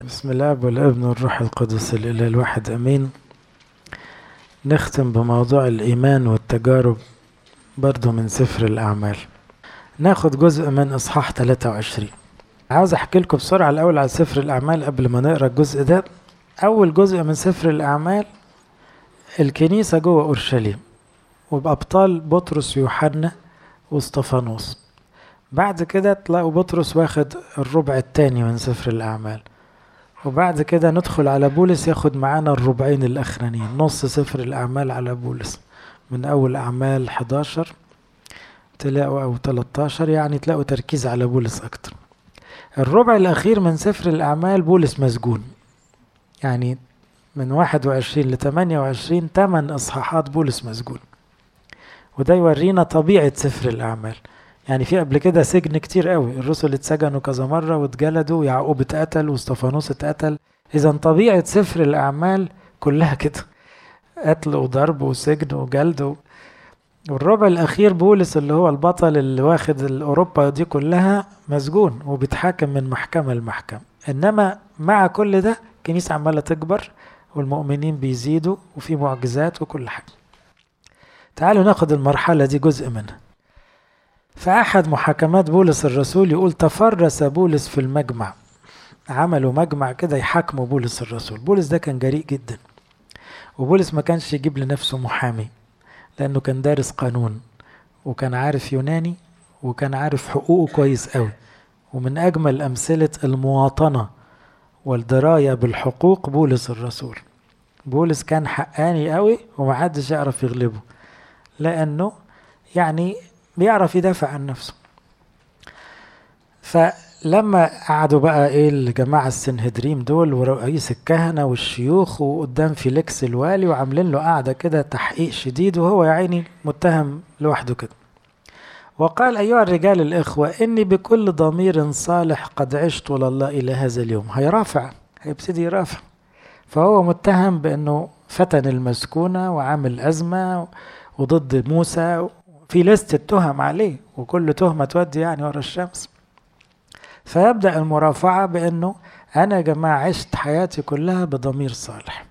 بسم الله والابن والروح القدس الإله الواحد أمين نختم بموضوع الإيمان والتجارب برضو من سفر الأعمال ناخد جزء من إصحاح 23 عاوز أحكي لكم بسرعة الأول على سفر الأعمال قبل ما نقرأ الجزء ده أول جزء من سفر الأعمال الكنيسة جوه أورشليم وبأبطال بطرس ويوحنا واستفانوس بعد كده تلاقوا بطرس واخد الربع التاني من سفر الأعمال وبعد كده ندخل على بولس ياخد معانا الربعين الأخرانيين نص سفر الأعمال على بولس من أول أعمال 11 تلاقوا أو 13 يعني تلاقوا تركيز على بولس أكتر الربع الأخير من سفر الأعمال بولس مسجون يعني من 21 ل 28 8 إصحاحات بولس مسجون وده يورينا طبيعة سفر الأعمال يعني في قبل كده سجن كتير قوي الرسل اتسجنوا كذا مرة واتجلدوا ويعقوب اتقتل واستفانوس اتقتل إذا طبيعة سفر الأعمال كلها كده قتل وضرب وسجن وجلد و... والربع الأخير بولس اللي هو البطل اللي واخد أوروبا دي كلها مسجون وبيتحاكم من محكمة لمحكمة إنما مع كل ده الكنيسة عمالة تكبر والمؤمنين بيزيدوا وفي معجزات وكل حاجة تعالوا ناخد المرحلة دي جزء منها في أحد محاكمات بولس الرسول يقول تفرس بولس في المجمع عملوا مجمع كده يحاكموا بولس الرسول بولس ده كان جريء جدا وبولس ما كانش يجيب لنفسه محامي لأنه كان دارس قانون وكان عارف يوناني وكان عارف حقوقه كويس قوي ومن أجمل أمثلة المواطنة والدراية بالحقوق بولس الرسول بولس كان حقاني قوي ومحدش يعرف يغلبه لأنه يعني بيعرف يدافع عن نفسه فلما قعدوا بقى ايه الجماعة السنهدريم دول ورئيس الكهنة والشيوخ وقدام فيليكس الوالي وعاملين له قعدة كده تحقيق شديد وهو يا عيني متهم لوحده كده وقال أيها الرجال الإخوة إني بكل ضمير صالح قد عشت لله إلى هذا اليوم هيرافع هيبتدي يرافع فهو متهم بأنه فتن المسكونة وعامل أزمة وضد موسى في لست التهم عليه وكل تهمة تودي يعني ورا الشمس فيبدأ المرافعة بأنه أنا يا جماعة عشت حياتي كلها بضمير صالح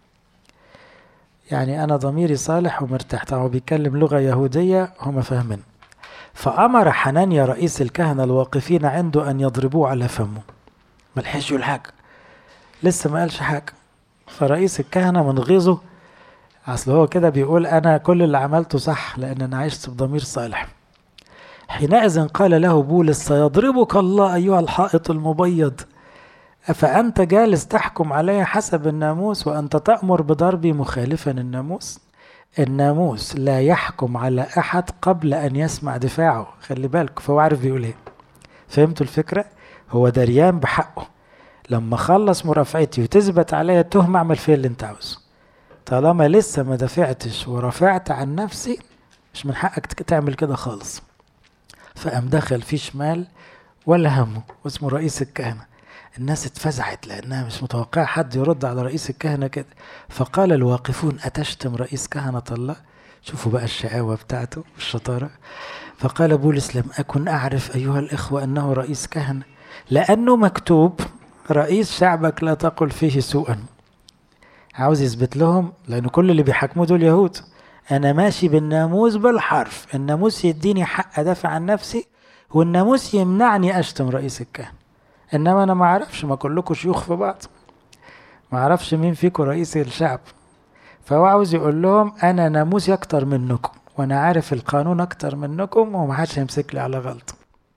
يعني أنا ضميري صالح ومرتاح طبعا بيتكلم لغة يهودية هم فاهمين فأمر حنانيا رئيس الكهنة الواقفين عنده أن يضربوه على فمه ملحقش يقول حاجة لسه ما قالش حاجة فرئيس الكهنة من غيظه اصل هو كده بيقول انا كل اللي عملته صح لان انا عشت بضمير صالح حينئذ قال له بولس سيضربك الله ايها الحائط المبيض افانت جالس تحكم علي حسب الناموس وانت تامر بضربي مخالفا الناموس الناموس لا يحكم على احد قبل ان يسمع دفاعه خلي بالك فهو عارف بيقول ايه فهمتوا الفكره هو دريان بحقه لما خلص مرافعتي وتثبت عليا التهمه اعمل فيها اللي انت عاوزه طالما لسه ما دافعتش ورفعت عن نفسي مش من حقك تعمل كده خالص فقام دخل فيه شمال ولا همه واسمه رئيس الكهنة الناس اتفزعت لأنها مش متوقعة حد يرد على رئيس الكهنة كده فقال الواقفون أتشتم رئيس كهنة الله شوفوا بقى الشقاوة بتاعته والشطارة فقال بولس لم أكن أعرف أيها الإخوة أنه رئيس كهنة لأنه مكتوب رئيس شعبك لا تقل فيه سوءا عاوز يثبت لهم لأن كل اللي بيحاكموا دول يهود أنا ماشي بالناموس بالحرف الناموس يديني حق أدافع عن نفسي والناموس يمنعني أشتم رئيس الكهنة إنما أنا ما أعرفش ما كلكم شيوخ في بعض ما أعرفش مين فيكم رئيس الشعب فهو عاوز يقول لهم أنا ناموسي أكتر منكم وأنا عارف القانون أكتر منكم ومحدش هيمسك لي على غلط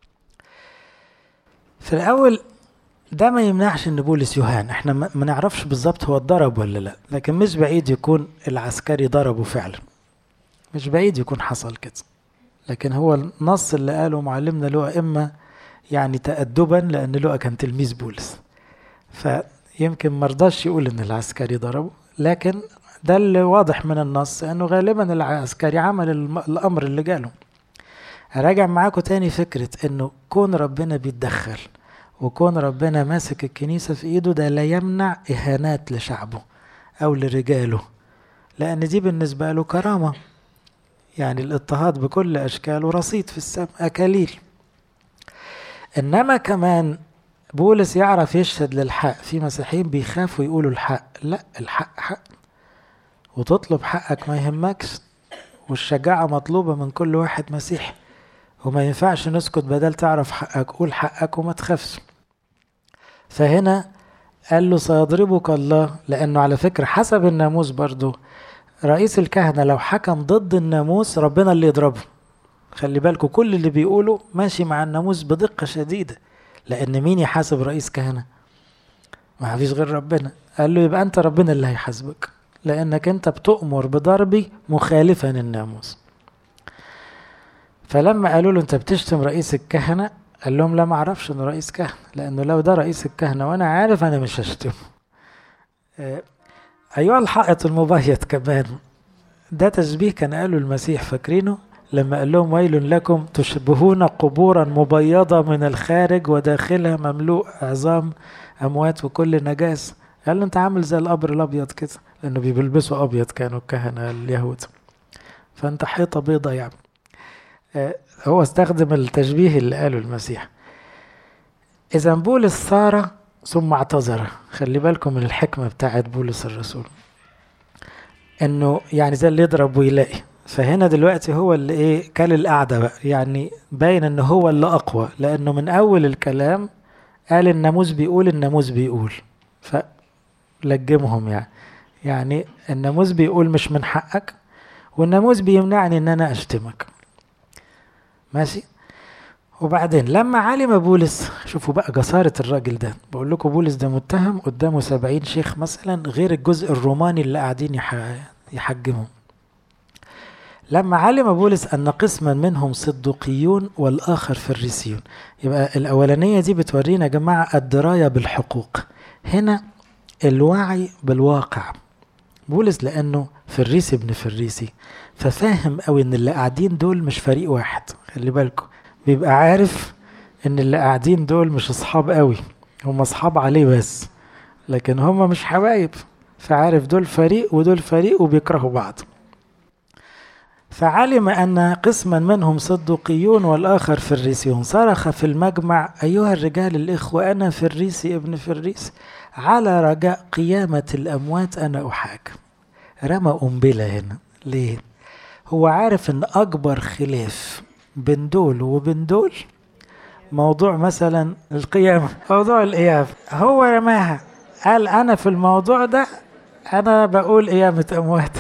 في الأول ده ما يمنعش ان بولس يهان احنا ما نعرفش بالظبط هو اتضرب ولا لا لكن مش بعيد يكون العسكري ضربه فعلا مش بعيد يكون حصل كده لكن هو النص اللي قاله معلمنا لقى اما يعني تأدبا لان لقى كان تلميذ بولس فيمكن مرضاش يقول ان العسكري ضربه لكن ده اللي واضح من النص انه غالبا العسكري عمل الامر اللي جاله هراجع معاكم تاني فكرة انه كون ربنا بيتدخل وكون ربنا ماسك الكنيسة في ايده ده لا يمنع اهانات لشعبه او لرجاله لان دي بالنسبة له كرامة يعني الاضطهاد بكل اشكاله رصيد في السماء اكاليل انما كمان بولس يعرف يشهد للحق في مسيحيين بيخافوا يقولوا الحق لا الحق حق وتطلب حقك ما يهمكش والشجاعة مطلوبة من كل واحد مسيحي وما ينفعش نسكت بدل تعرف حقك قول حقك وما تخافش فهنا قال له سيضربك الله لأنه على فكرة حسب الناموس برضو رئيس الكهنة لو حكم ضد الناموس ربنا اللي يضربه خلي بالكم كل اللي بيقوله ماشي مع الناموس بدقة شديدة لأن مين يحاسب رئيس كهنة ما فيش غير ربنا قال له يبقى أنت ربنا اللي هيحاسبك لأنك أنت بتؤمر بضربي مخالفا الناموس فلما قالوا له أنت بتشتم رئيس الكهنة قال لهم لا ما اعرفش انه رئيس كهنة لانه لو ده رئيس الكهنة وانا عارف انا مش هشتمه ايها الحائط المبيض كمان ده تشبيه كان قاله المسيح فاكرينه لما قال لهم ويل لكم تشبهون قبورا مبيضة من الخارج وداخلها مملوء عظام أموات وكل نجاس قال له أنت عامل زي القبر الأبيض كده لأنه بيلبسوا أبيض كانوا الكهنة اليهود فأنت حيطة بيضة يعني هو استخدم التشبيه اللي قاله المسيح إذا بولس صار ثم اعتذر خلي بالكم من الحكمة بتاعت بولس الرسول انه يعني زي اللي يضرب ويلاقي فهنا دلوقتي هو اللي ايه كل القعدة بقى يعني باين ان هو اللي اقوى لانه من اول الكلام قال الناموس بيقول الناموس بيقول فلجمهم يعني يعني الناموس بيقول مش من حقك والناموس بيمنعني ان انا اشتمك ماشي وبعدين لما علم بولس شوفوا بقى جسارة الراجل ده بقول لكم بولس ده متهم قدامه سبعين شيخ مثلا غير الجزء الروماني اللي قاعدين يحجمهم لما علم بولس أن قسما منهم صدقيون والآخر فريسيون يبقى الأولانية دي بتورينا يا جماعة الدراية بالحقوق هنا الوعي بالواقع بولس لأنه فريسي ابن فريسي ففاهم قوي ان اللي قاعدين دول مش فريق واحد خلي بالكم بيبقى عارف ان اللي قاعدين دول مش اصحاب قوي هم اصحاب عليه بس لكن هم مش حبايب فعارف دول فريق ودول فريق وبيكرهوا بعض فعلم أن قسما منهم صدقيون والآخر فريسيون صرخ في المجمع أيها الرجال الإخوة أنا فريسي ابن فريس على رجاء قيامة الأموات أنا أحاكم رمى قنبلة هنا ليه؟ هو عارف ان اكبر خلاف بين دول وبين دول موضوع مثلا القيامة موضوع القيامة هو رماها قال انا في الموضوع ده انا بقول قيامة اموات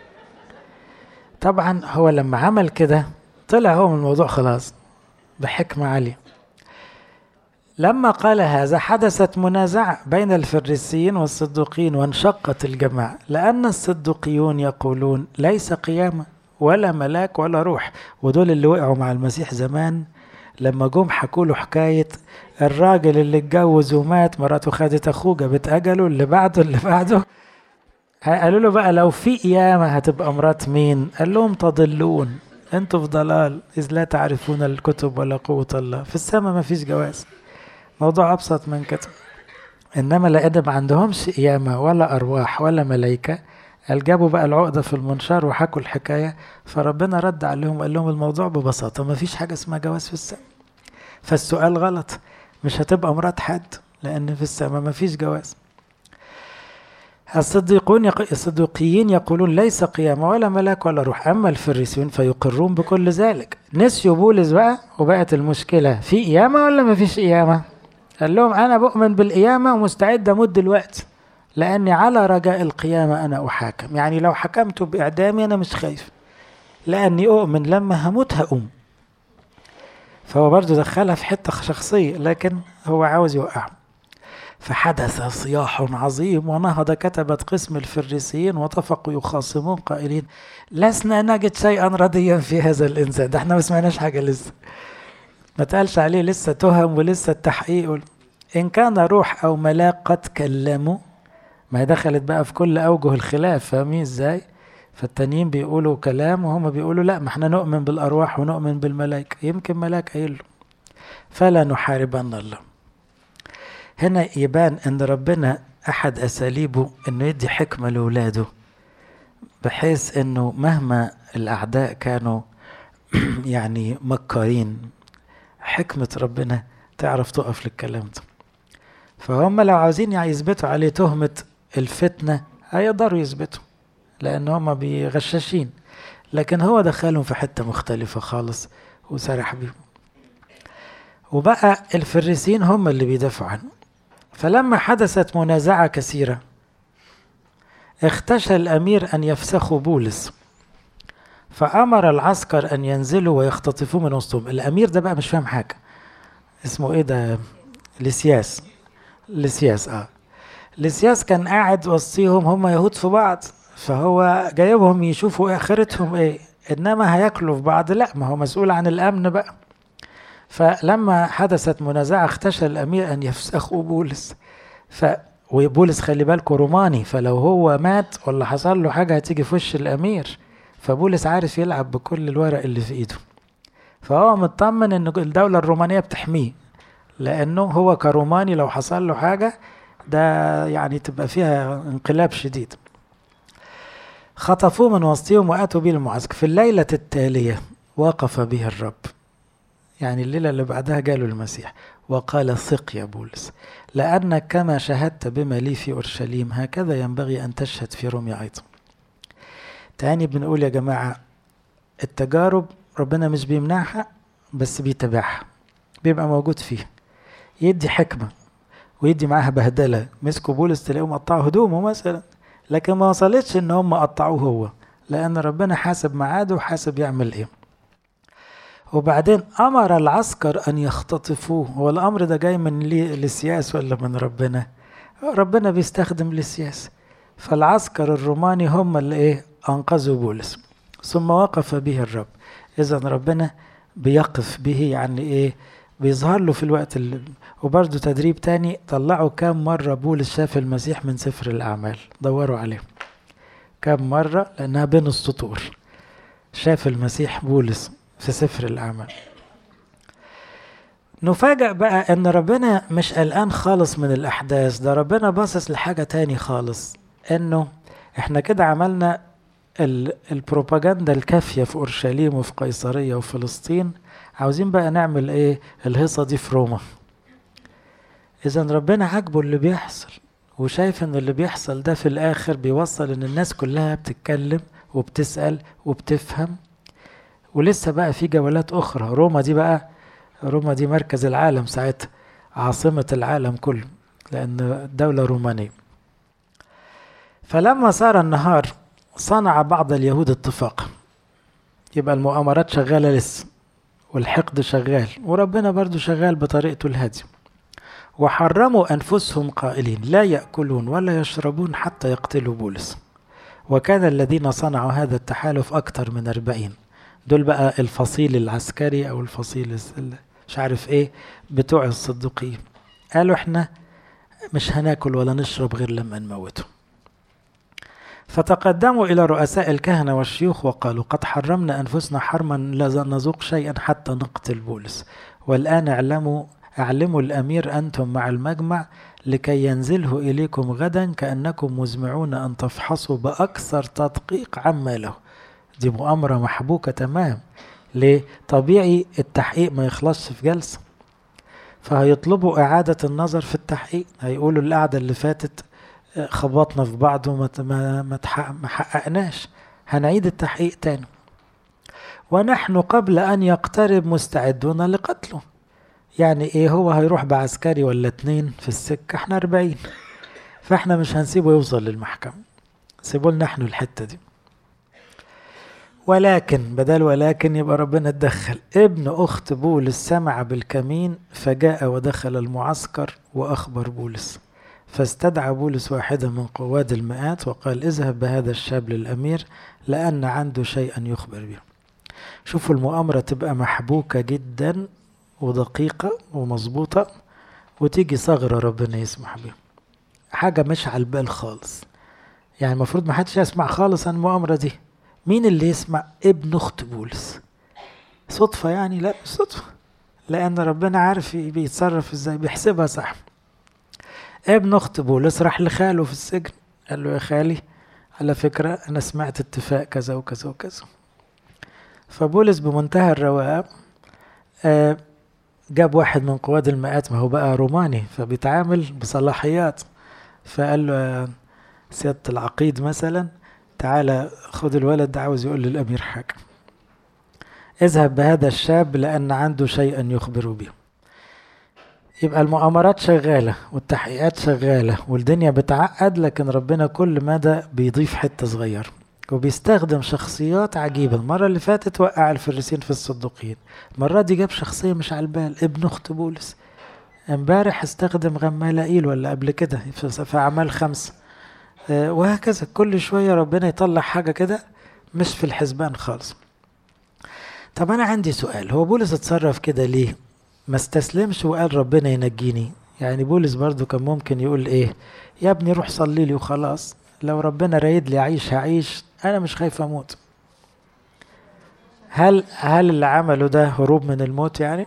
طبعا هو لما عمل كده طلع هو من الموضوع خلاص بحكمة عالية لما قال هذا حدثت منازعة بين الفريسيين والصدوقيين وانشقت الجماعة لأن الصدوقيون يقولون ليس قيامة ولا ملاك ولا روح ودول اللي وقعوا مع المسيح زمان لما جم حكوا له حكاية الراجل اللي اتجوز ومات مراته خدت أخوه جابت أجله اللي بعده اللي بعده قالوا له بقى لو في قيامة هتبقى مرات مين قال لهم تضلون انتوا في ضلال إذ لا تعرفون الكتب ولا قوة الله في السماء ما فيش جواز موضوع أبسط من كده إنما لأن ما عندهمش قيامة ولا أرواح ولا ملايكة قال جابوا بقى العقدة في المنشار وحكوا الحكاية فربنا رد عليهم قال لهم الموضوع ببساطة ما فيش حاجة اسمها جواز في السماء فالسؤال غلط مش هتبقى مرات حد لأن في السماء ما فيش جواز الصديقون يق... الصديقيين يقولون ليس قيامة ولا ملاك ولا روح أما الفريسيون فيقرون بكل ذلك نسيوا بولس بقى وبقت المشكلة في قيامة ولا ما فيش قيامة قال لهم أنا بؤمن بالقيامة ومستعد أمد دلوقتي لأني على رجاء القيامة أنا أحاكم يعني لو حكمت بإعدامي أنا مش خايف لأني أؤمن لما هموت هقوم فهو برضه دخلها في حتة شخصية لكن هو عاوز يوقعه فحدث صياح عظيم ونهض كتبة قسم الفريسيين واتفقوا يخاصمون قائلين لسنا نجد شيئا رديا في هذا الإنسان ده احنا ما سمعناش حاجة لسه ما تقالش عليه لسه تهم ولسه التحقيق إن كان روح أو ملاك قد كلموا ما هي دخلت بقى في كل أوجه الخلاف فاهمين ازاي فالتانيين بيقولوا كلام وهم بيقولوا لا ما احنا نؤمن بالأرواح ونؤمن بالملائكة يمكن ملاك قايل له فلا نحاربن الله هنا يبان ان ربنا احد اساليبه انه يدي حكمه لاولاده بحيث انه مهما الاعداء كانوا يعني مكارين حكمه ربنا تعرف تقف للكلام ده فهم لو عاوزين يثبتوا عليه تهمة الفتنة هيقدروا يثبتوا لأن هم بيغشاشين لكن هو دخلهم في حتة مختلفة خالص وسرح بيهم وبقى الفريسين هم اللي بيدافعوا عنه فلما حدثت منازعة كثيرة اختشى الأمير أن يفسخوا بولس فأمر العسكر أن ينزلوا ويختطفوه من وسطهم الأمير ده بقى مش فاهم حاجة اسمه إيه ده لسياس لسياس اه لسياس كان قاعد وسطيهم هم يهود في بعض فهو جايبهم يشوفوا اخرتهم ايه انما هياكلوا في بعض لا ما هو مسؤول عن الامن بقى فلما حدثت منازعة اختشى الامير ان يفسخوا بولس ف وبولس خلي بالكوا روماني فلو هو مات ولا حصل له حاجة هتيجي في وش الامير فبولس عارف يلعب بكل الورق اللي في ايده فهو مطمن ان الدولة الرومانية بتحميه لانه هو كروماني لو حصل له حاجة ده يعني تبقى فيها انقلاب شديد خطفوه من وسطهم واتوا به المعسكر في الليلة التالية وقف به الرب يعني الليلة اللي بعدها جاله المسيح وقال ثق يا بولس لأنك كما شهدت بما لي في أورشليم هكذا ينبغي أن تشهد في روميا أيضا تاني بنقول يا جماعة التجارب ربنا مش بيمنعها بس بيتابعها بيبقى موجود فيها يدي حكمة ويدي معاها بهدلة مسكوا بولس تلاقيهم قطعوا هدومه مثلا لكن ما وصلتش ان هم قطعوه هو لان ربنا حاسب ميعاده وحاسب يعمل ايه وبعدين امر العسكر ان يختطفوه هو الامر ده جاي من للسياس ولا من ربنا ربنا بيستخدم للسياس فالعسكر الروماني هم اللي ايه انقذوا بولس ثم وقف به الرب اذا ربنا بيقف به يعني ايه بيظهر له في الوقت اللي وبرضه تدريب تاني طلعوا كام مرة بولس شاف المسيح من سفر الأعمال دوروا عليه كام مرة لأنها بين السطور شاف المسيح بولس في سفر الأعمال نفاجأ بقى ان ربنا مش قلقان خالص من الاحداث ده ربنا باصص لحاجة تاني خالص انه احنا كده عملنا البروباجندا الكافية في اورشليم وفي قيصرية وفلسطين عاوزين بقى نعمل ايه الهيصة دي في روما اذا ربنا عاجبه اللي بيحصل وشايف ان اللي بيحصل ده في الاخر بيوصل ان الناس كلها بتتكلم وبتسأل وبتفهم ولسه بقى في جولات اخرى روما دي بقى روما دي مركز العالم ساعتها عاصمة العالم كله لأن دولة رومانية فلما صار النهار صنع بعض اليهود اتفاقا يبقى المؤامرات شغالة لسه والحقد شغال وربنا برضو شغال بطريقته الهادية وحرموا أنفسهم قائلين لا يأكلون ولا يشربون حتى يقتلوا بولس وكان الذين صنعوا هذا التحالف أكثر من أربعين دول بقى الفصيل العسكري أو الفصيل مش عارف إيه بتوع الصدوقيين قالوا إحنا مش هناكل ولا نشرب غير لما نموته فتقدموا إلى رؤساء الكهنة والشيوخ وقالوا قد حرمنا أنفسنا حرما لا نذوق شيئا حتى نقتل بولس والآن اعلموا اعلموا الأمير أنتم مع المجمع لكي ينزله إليكم غدا كأنكم مزمعون أن تفحصوا بأكثر تدقيق عما له دي مؤامرة محبوكة تمام ليه؟ طبيعي التحقيق ما يخلصش في جلسة فهيطلبوا إعادة النظر في التحقيق هيقولوا القعدة اللي فاتت خبطنا في بعض وما ما ما حققناش هنعيد التحقيق تاني ونحن قبل أن يقترب مستعدون لقتله يعني ايه هو هيروح بعسكري ولا اتنين في السكة احنا اربعين فاحنا مش هنسيبه يوصل للمحكمة سيبوا لنا احنا الحتة دي ولكن بدل ولكن يبقى ربنا اتدخل ابن اخت بولس سمع بالكمين فجاء ودخل المعسكر واخبر بولس فاستدعى بولس واحدا من قواد المئات وقال اذهب بهذا الشاب للامير لان عنده شيئا يخبر به شوفوا المؤامرة تبقى محبوكة جدا ودقيقة ومظبوطة وتيجي ثغرة ربنا يسمح بيها حاجة مش على البال خالص يعني المفروض ما حدش يسمع خالص عن المؤامرة دي مين اللي يسمع ابن اخت بولس صدفة يعني لا مش صدفة لأن ربنا عارف بيتصرف ازاي بيحسبها صح ابن اخت بولس راح لخاله في السجن قال له يا خالي على فكرة أنا سمعت اتفاق كذا وكذا وكذا فبولس بمنتهى الرواقة آه جاب واحد من قواد المئات ما هو بقى روماني فبيتعامل بصلاحيات فقال له سيادة العقيد مثلا تعالى خد الولد ده عاوز يقول للأمير حاجة اذهب بهذا الشاب لأن عنده شيئا يخبر به يبقى المؤامرات شغالة والتحقيقات شغالة والدنيا بتعقد لكن ربنا كل مدى بيضيف حتة صغيرة وبيستخدم شخصيات عجيبة المرة اللي فاتت وقع الفريسين في الصدوقين المرة دي جاب شخصية مش على البال ابن أخت بولس امبارح استخدم غمالائيل ولا قبل كده في أعمال خمسة وهكذا كل شوية ربنا يطلع حاجة كده مش في الحسبان خالص طب أنا عندي سؤال هو بولس اتصرف كده ليه ما استسلمش وقال ربنا ينجيني يعني بولس برضو كان ممكن يقول ايه يا ابني روح صلي لي وخلاص لو ربنا رايد لي اعيش هعيش انا مش خايف اموت هل هل اللي عمله ده هروب من الموت يعني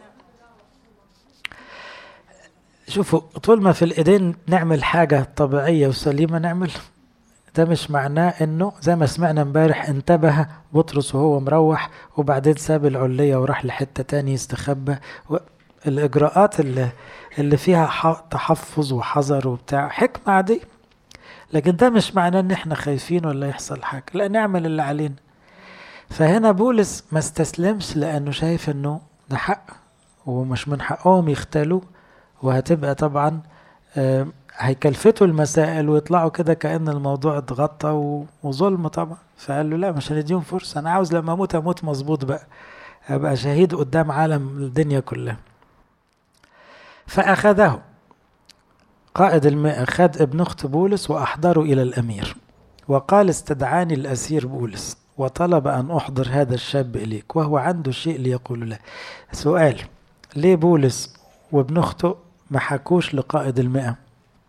شوفوا طول ما في الايدين نعمل حاجة طبيعية وسليمة نعمل ده مش معناه انه زي ما سمعنا امبارح انتبه بطرس وهو مروح وبعدين ساب العلية وراح لحتة تاني يستخبى الاجراءات اللي, اللي فيها تحفظ وحذر وبتاع حكمة عادية لكن ده مش معناه ان احنا خايفين ولا يحصل حاجة لا نعمل اللي علينا فهنا بولس ما استسلمش لانه شايف انه ده حق ومش من حقهم يختلوا وهتبقى طبعا هيكلفتوا المسائل ويطلعوا كده كأن الموضوع اتغطى وظلم طبعا فقال له لا مش هنديهم فرصة أنا عاوز لما أموت أموت مظبوط بقى أبقى شهيد قدام عالم الدنيا كلها فأخذه قائد المئة خد ابن أخت بولس وأحضره إلى الأمير وقال استدعاني الأسير بولس وطلب أن أحضر هذا الشاب إليك وهو عنده شيء ليقول له سؤال ليه بولس وابن أخته ما حكوش لقائد المئة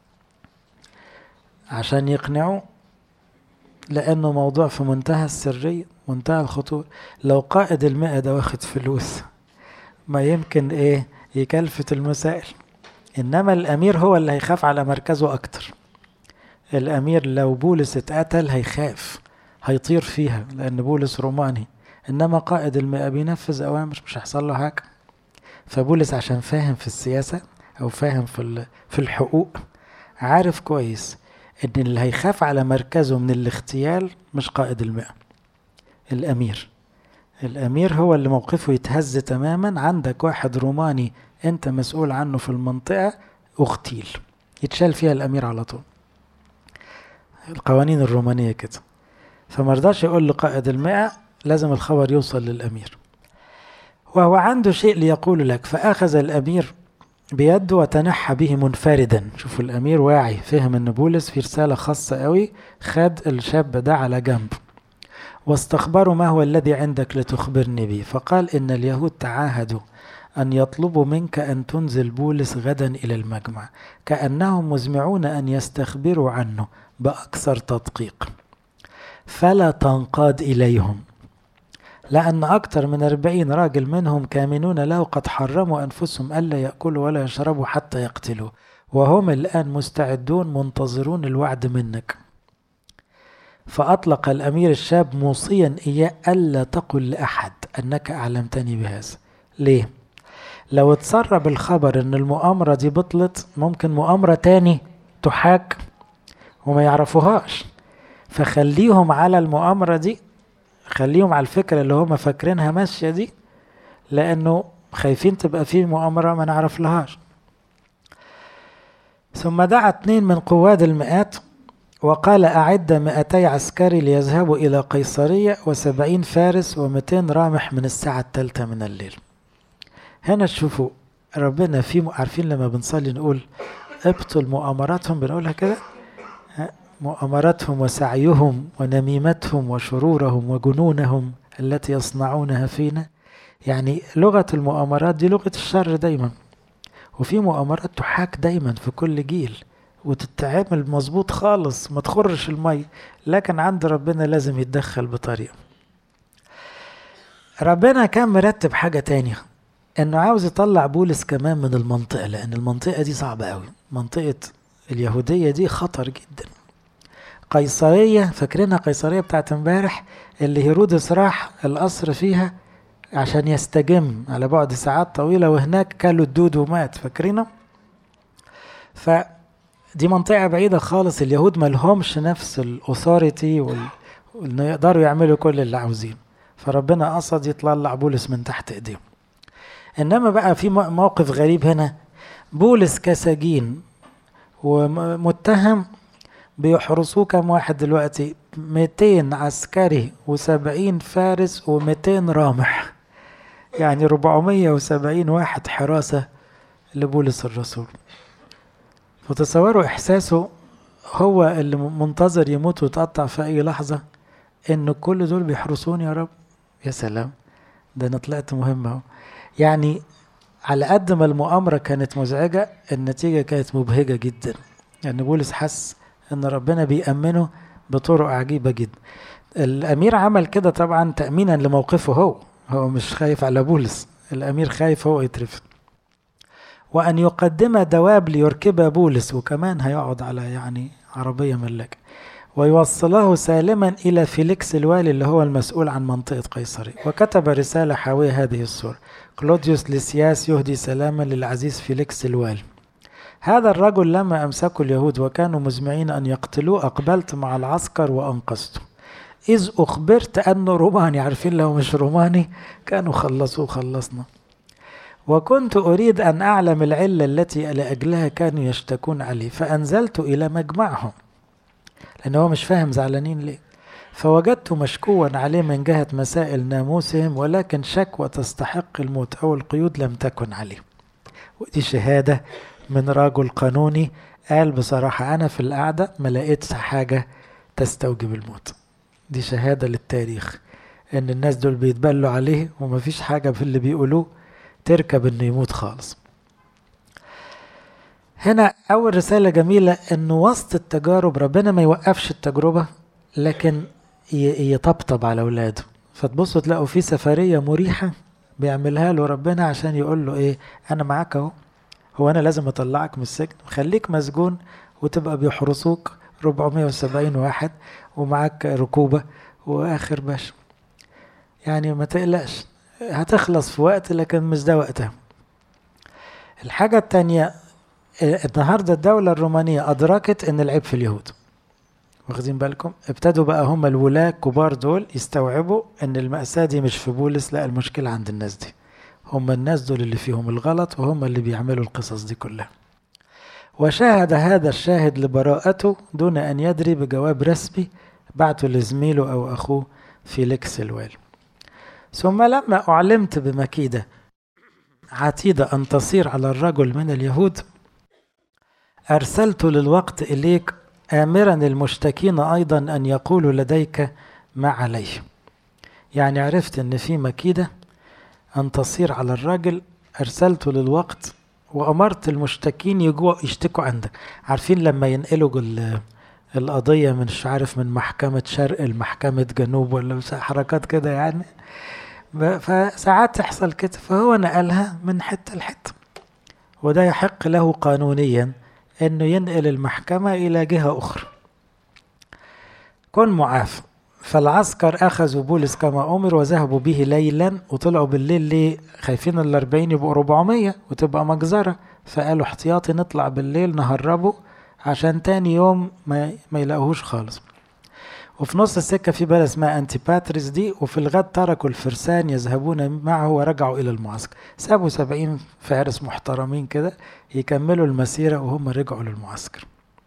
عشان يقنعوا لأنه موضوع في منتهى السرية منتهى الخطورة لو قائد المئة ده واخد فلوس ما يمكن ايه يكلفت المسائل انما الامير هو اللي هيخاف على مركزه اكتر الامير لو بولس اتقتل هيخاف هيطير فيها لان بولس روماني انما قائد المئة بينفذ اوامر مش هيحصل له حاجة فبولس عشان فاهم في السياسة او فاهم في في الحقوق عارف كويس ان اللي هيخاف على مركزه من الاغتيال مش قائد المئة الامير الامير هو اللي موقفه يتهز تماما عندك واحد روماني انت مسؤول عنه في المنطقة اغتيل يتشال فيها الامير على طول القوانين الرومانية كده فمرضاش يقول لقائد المئة لازم الخبر يوصل للامير وهو عنده شيء ليقول لك فاخذ الامير بيده وتنحى به منفردا شوفوا الامير واعي فهم ان بولس في رساله خاصه قوي خد الشاب ده على جنب واستخبروا ما هو الذي عندك لتخبرني به فقال ان اليهود تعاهدوا ان يطلبوا منك ان تنزل بولس غدا الى المجمع كانهم مزمعون ان يستخبروا عنه باكثر تدقيق فلا تنقاد اليهم لأن أكثر من أربعين راجل منهم كامنون له قد حرموا أنفسهم ألا يأكلوا ولا يشربوا حتى يقتلوا وهم الآن مستعدون منتظرون الوعد منك فأطلق الأمير الشاب موصيا إياه ألا تقل لأحد أنك أعلمتني بهذا ليه؟ لو اتسرب الخبر أن المؤامرة دي بطلت ممكن مؤامرة تاني تحاك وما يعرفوهاش فخليهم على المؤامرة دي خليهم على الفكرة اللي هم فاكرينها ماشية دي لأنه خايفين تبقى في مؤامرة ما نعرف لهاش ثم دعا اثنين من قواد المئات وقال أعد مئتي عسكري ليذهبوا إلى قيصرية وسبعين فارس ومئتين رامح من الساعة الثالثة من الليل هنا تشوفوا ربنا في عارفين لما بنصلي نقول ابطل مؤامراتهم بنقولها كده مؤامراتهم وسعيهم ونميمتهم وشرورهم وجنونهم التي يصنعونها فينا يعني لغة المؤامرات دي لغة الشر دايما وفي مؤامرات تحاك دايما في كل جيل وتتعامل مظبوط خالص ما تخرش المي لكن عند ربنا لازم يتدخل بطريقة ربنا كان مرتب حاجة تانية انه عاوز يطلع بولس كمان من المنطقة لان المنطقة دي صعبة قوي منطقة اليهودية دي خطر جدا قيصرية فاكرينها قيصرية بتاعت امبارح اللي هيرودس راح القصر فيها عشان يستجم على بعد ساعات طويلة وهناك كلوا الدود ومات فاكرينه فدي منطقة بعيدة خالص اليهود ملهمش نفس الأثوريتي وال... وإنه يقدروا يعملوا كل اللي عاوزينه فربنا قصد يطلع بولس من تحت ايديهم انما بقى في موقف غريب هنا بولس كسجين ومتهم بيحرسوه كم واحد دلوقتي 200 عسكري و70 فارس و200 رامح يعني 470 واحد حراسة لبولس الرسول فتصوروا إحساسه هو اللي منتظر يموت ويتقطع في أي لحظة إن كل دول بيحرسوني يا رب يا سلام ده أنا طلعت مهم أهو يعني على قد ما المؤامرة كانت مزعجة النتيجة كانت مبهجة جدا يعني بولس حس ان ربنا بيأمنه بطرق عجيبة جدا الامير عمل كده طبعا تأمينا لموقفه هو هو مش خايف على بولس الامير خايف هو يترفض وان يقدم دواب ليركبها بولس وكمان هيقعد على يعني عربية ملاكة ويوصله سالما إلى فيليكس الوالي اللي هو المسؤول عن منطقة قيصرية وكتب رسالة حاوية هذه الصورة كلوديوس لسياس يهدي سلاما للعزيز فيليكس الوالي هذا الرجل لما أمسكوا اليهود وكانوا مزمعين أن يقتلوه أقبلت مع العسكر وأنقذته إذ أخبرت أنه روماني عارفين لو مش روماني كانوا خلصوه خلصنا وكنت أريد أن أعلم العلة التي لأجلها كانوا يشتكون عليه فأنزلت إلى مجمعهم لأن هو مش فاهم زعلانين ليه فوجدت مشكوا عليه من جهة مسائل ناموسهم ولكن شكوى تستحق الموت أو القيود لم تكن عليه ودي شهادة من رجل قانوني قال بصراحة أنا في القعدة ما لقيتش حاجة تستوجب الموت دي شهادة للتاريخ إن الناس دول بيتبلوا عليه ومفيش حاجة في اللي بيقولوه تركب إنه يموت خالص هنا أول رسالة جميلة إنه وسط التجارب ربنا ما يوقفش التجربة لكن يطبطب على أولاده فتبصوا تلاقوا في سفرية مريحة بيعملها له ربنا عشان يقول له إيه أنا معاك أهو هو أنا لازم أطلعك من السجن خليك مسجون وتبقى بيحرسوك 470 واحد ومعاك ركوبة وآخر باش يعني ما تقلقش هتخلص في وقت لكن مش ده وقتها الحاجة التانية النهارده الدولة الرومانية أدركت إن العيب في اليهود واخدين بالكم ابتدوا بقى هم الولاة الكبار دول يستوعبوا إن المأساة دي مش في بولس لا المشكلة عند الناس دي هم الناس دول اللي فيهم الغلط وهم اللي بيعملوا القصص دي كلها وشاهد هذا الشاهد لبراءته دون أن يدري بجواب رسمي بعته لزميله أو أخوه فيليكس الوالي ثم لما أعلمت بمكيدة عتيدة أن تصير على الرجل من اليهود أرسلت للوقت إليك آمرا المشتكين أيضا أن يقولوا لديك ما عليه يعني عرفت أن في مكيدة أن تصير على الرجل أرسلت للوقت وأمرت المشتكين يجوا يشتكوا عندك عارفين لما ينقلوا القضية من مش عارف من محكمة شرق لمحكمة جنوب ولا حركات كده يعني فساعات تحصل كده فهو نقلها من حتة لحتة وده يحق له قانونيا انه ينقل المحكمة الى جهة اخرى كن معاف فالعسكر اخذوا بولس كما امر وذهبوا به ليلا وطلعوا بالليل ليه خايفين الاربعين يبقوا 400 وتبقى مجزرة فقالوا احتياطي نطلع بالليل نهربه عشان تاني يوم ما, ما يلاقوهوش خالص وفي نص السكة في بلد اسمها أنتيباتريس دي وفي الغد تركوا الفرسان يذهبون معه ورجعوا إلى المعسكر سابوا سبعين فارس محترمين كده يكملوا المسيرة وهم رجعوا للمعسكر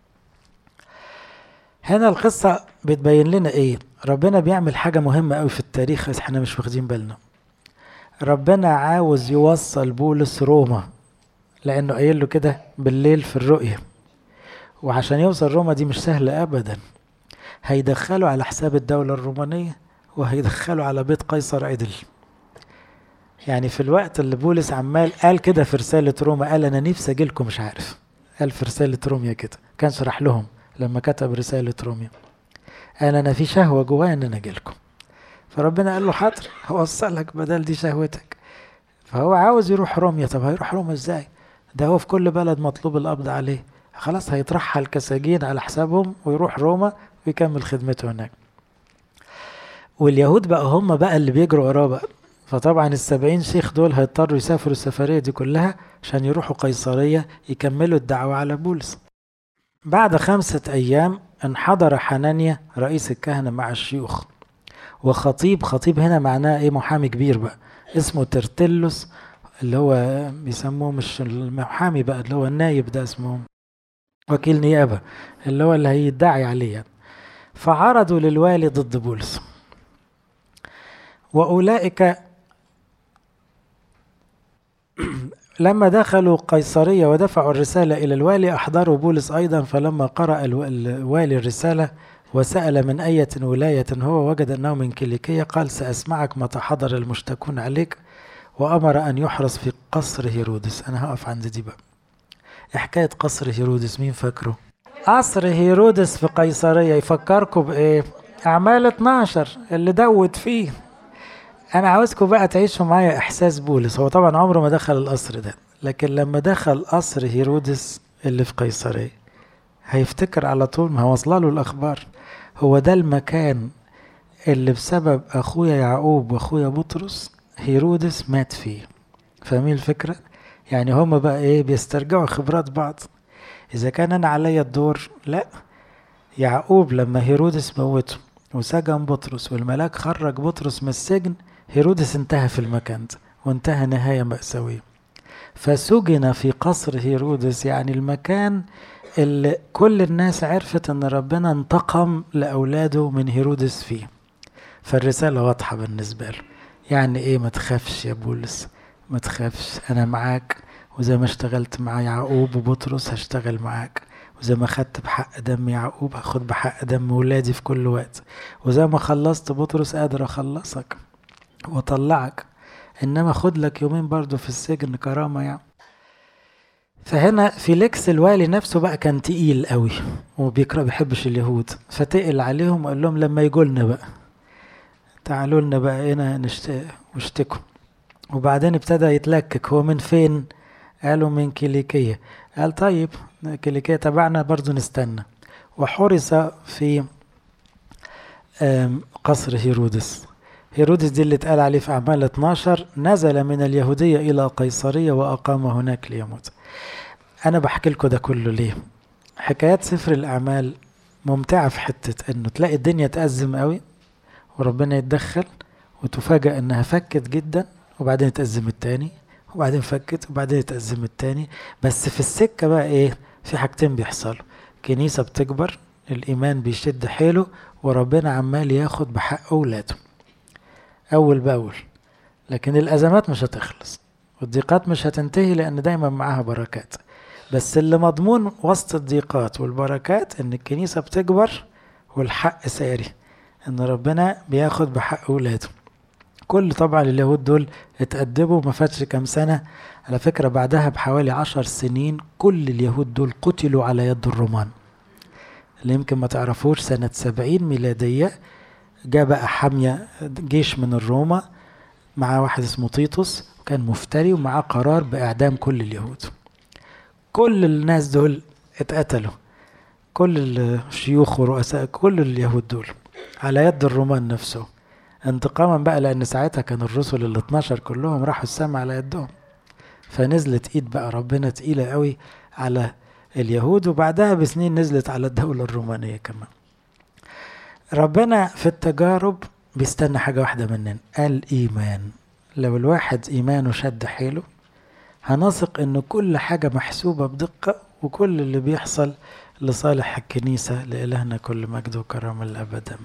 هنا القصة بتبين لنا ايه ربنا بيعمل حاجة مهمة قوي في التاريخ بس احنا مش واخدين بالنا ربنا عاوز يوصل بولس روما لانه قايل له كده بالليل في الرؤية وعشان يوصل روما دي مش سهلة ابدا هيدخلوا على حساب الدولة الرومانية وهيدخلوا على بيت قيصر عدل يعني في الوقت اللي بولس عمال قال كده في رسالة روما قال أنا نفسي أجيلكم مش عارف قال في رسالة روميا كده كان شرح لهم لما كتب رسالة روميا قال أنا في شهوة جوايا إن أنا أجيلكم فربنا قال له حاضر هوصلك بدل دي شهوتك فهو عاوز يروح روميا طب هيروح روما ازاي ده هو في كل بلد مطلوب القبض عليه خلاص هيترحل كسجين على حسابهم ويروح روما ويكمل خدمته هناك واليهود بقى هم بقى اللي بيجروا وراه بقى فطبعا السبعين شيخ دول هيضطروا يسافروا السفرية دي كلها عشان يروحوا قيصرية يكملوا الدعوة على بولس بعد خمسة أيام انحدر حنانيا رئيس الكهنة مع الشيوخ وخطيب خطيب هنا معناه ايه محامي كبير بقى اسمه ترتلس اللي هو بيسموه مش المحامي بقى اللي هو النايب ده اسمه وكيل نيابة اللي هو اللي هيدعي عليه يعني. فعرضوا للوالي ضد بولس وأولئك لما دخلوا قيصرية ودفعوا الرسالة إلى الوالي أحضروا بولس أيضا فلما قرأ الوالي الرسالة وسأل من أية ولاية هو وجد أنه من كيليكية قال سأسمعك متى حضر المشتكون عليك وأمر أن يحرس في قصر هيرودس أنا هقف عند دي بقى حكاية قصر هيرودس مين فاكره قصر هيرودس في قيصرية يفكركم بإيه أعمال 12 اللي دوت فيه أنا عاوزكم بقى تعيشوا معايا إحساس بولس هو طبعا عمره ما دخل القصر ده لكن لما دخل قصر هيرودس اللي في قيصرية هيفتكر على طول ما واصله له الأخبار هو ده المكان اللي بسبب أخويا يعقوب وأخويا بطرس هيرودس مات فيه فاهمين الفكرة؟ يعني هما بقى إيه بيسترجعوا خبرات بعض إذا كان أنا عليا الدور لا يعقوب لما هيرودس موته وسجن بطرس والملاك خرج بطرس من السجن هيرودس انتهى في المكان ده وانتهى نهاية مأساوية فسجن في قصر هيرودس يعني المكان اللي كل الناس عرفت ان ربنا انتقم لأولاده من هيرودس فيه فالرسالة واضحة بالنسبة له يعني ايه ما تخافش يا بولس ما تخافش انا معاك وزي ما اشتغلت مع يعقوب وبطرس هشتغل معاك وزي ما خدت بحق دم يعقوب هاخد بحق دم ولادي في كل وقت وزي ما خلصت بطرس قادر اخلصك واطلعك انما خد لك يومين برضو في السجن كرامة يعني فهنا فيليكس الوالي نفسه بقى كان تقيل قوي وبيكره بيحبش اليهود فتقل عليهم وقال لهم لما يجوا لنا بقى تعالوا لنا بقى هنا نشت... واشتكوا وبعدين ابتدى يتلكك هو من فين قالوا من كيليكية قال طيب كيليكية تبعنا برضو نستنى وحرس في قصر هيرودس هيرودس دي اللي اتقال عليه في أعمال 12 نزل من اليهودية إلى قيصرية وأقام هناك ليموت أنا بحكي لكم ده كله ليه حكايات سفر الأعمال ممتعة في حتة إنه تلاقي الدنيا تأزم قوي وربنا يتدخل وتفاجأ إنها فكت جدا وبعدين تأزم التاني وبعدين فكت وبعدين تأزم التاني بس في السكة بقى إيه في حاجتين بيحصلوا كنيسة بتكبر الإيمان بيشد حيله وربنا عمال ياخد بحق أولاده أول بأول لكن الأزمات مش هتخلص والضيقات مش هتنتهي لأن دايما معاها بركات بس اللي مضمون وسط الضيقات والبركات إن الكنيسة بتكبر والحق ساري إن ربنا بياخد بحق أولاده كل طبعا اليهود دول اتأدبوا ما فاتش كام سنة على فكرة بعدها بحوالي عشر سنين كل اليهود دول قتلوا على يد الرومان اللي يمكن ما تعرفوش سنة سبعين ميلادية جاء بقى حامية جيش من الروما مع واحد اسمه تيتوس كان مفتري ومعاه قرار بإعدام كل اليهود كل الناس دول اتقتلوا كل الشيوخ ورؤساء كل اليهود دول على يد الرومان نفسه انتقاما بقى لأن ساعتها كان الرسل ال 12 كلهم راحوا السماء على يدهم فنزلت ايد بقى ربنا تقيلة قوي على اليهود وبعدها بسنين نزلت على الدولة الرومانية كمان ربنا في التجارب بيستنى حاجة واحدة مننا الإيمان لو الواحد إيمانه شد حيله هنثق إن كل حاجة محسوبة بدقة وكل اللي بيحصل لصالح الكنيسة لإلهنا كل مجد وكرم الأبد